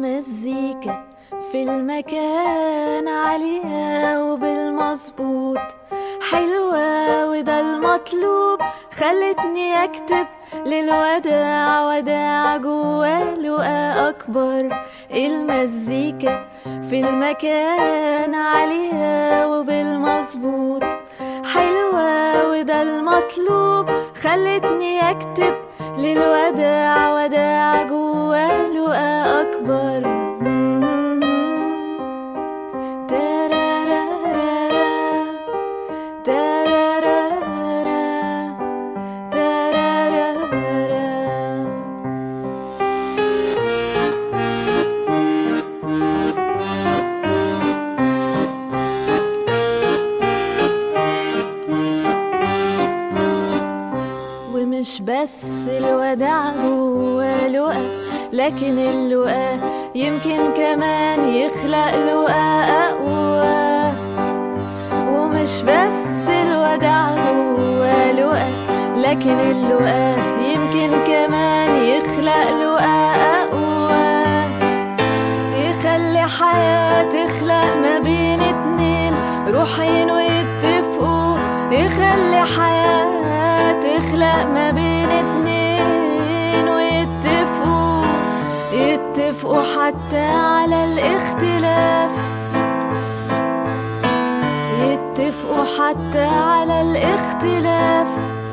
المزيكا في المكان عالية وبالمظبوط حلوة وده المطلوب خلتني أكتب للوداع وداع جوا لقا أكبر المزيكا في المكان عالية وبالمظبوط حلوة وده المطلوب خلتني أكتب للوداع وداع جوا لقا أكبر تارارارارا، تارارارارا، تارارارارا. ومش بس الوداع جوا لقا لكن اللقا يمكن كمان يخلق لقا أقوى ومش بس الوداع جوا لقا لكن اللقا يمكن كمان يخلق لقا أقوى يخلي حياة تخلق ما بين اتنين روحين ويتفقوا يخلي حياة تخلق ما بين اتنين ويتفقوا يتفقوا حتى على الاختلاف يتفقوا حتى على الاختلاف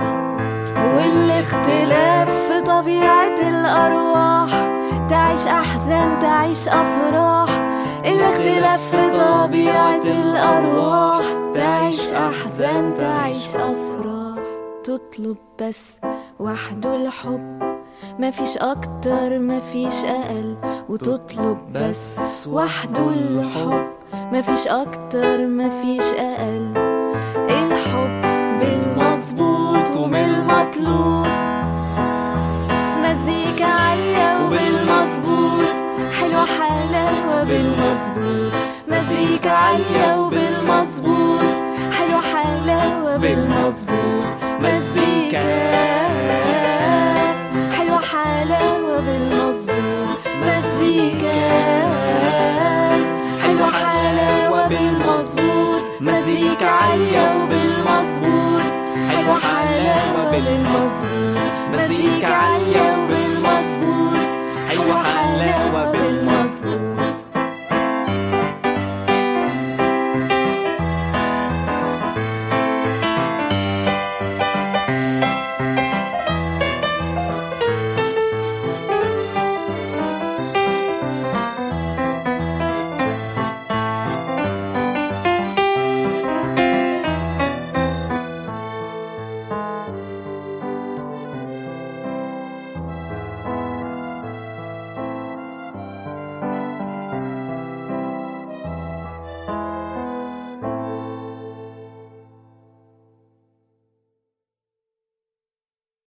والاختلاف في طبيعة الأرواح تعيش أحزان تعيش أفراح الاختلاف في طبيعة الأرواح تعيش أحزان تعيش أفراح تطلب بس وحده الحب مفيش أكتر مفيش أقل وتطلب بس وحده الحب مفيش أكتر مفيش أقل الحب بالمظبوط ومن المطلوب مزيكا عالية وبالمظبوط حلوة حلاوة بالمظبوط مزيكا عالية وبالمظبوط حلوة حلاوة بالمظبوط مزيكا حلوة حلاوة بالمظبوط مزيكا حلوة حلاوة بالمظبوط مزيكا عالية وبالمظبوط حلوة حلاوة بالمظبوط مزيكا عالية